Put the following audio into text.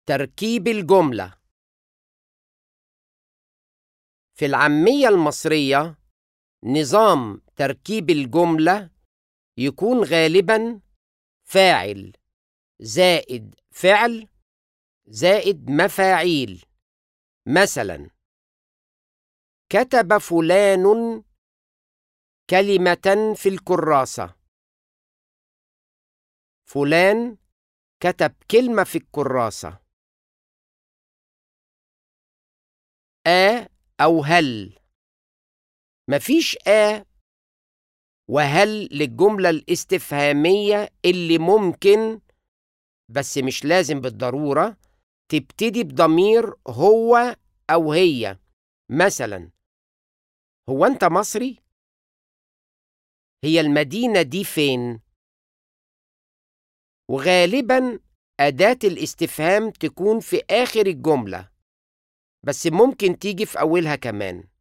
تركيب الجملة في العامية المصرية نظام تركيب الجملة يكون غالبا فاعل زائد فعل زائد مفاعيل مثلا كتب فلان كلمة في الكراسة فلان كتب كلمة في الكراسة آ أو هل مفيش آ وهل للجملة الاستفهامية اللي ممكن بس مش لازم بالضرورة تبتدي بضمير هو أو هي مثلا هو أنت مصري؟ هي المدينة دي فين؟ وغالبا أداة الاستفهام تكون في آخر الجملة بس ممكن تيجي في أولها كمان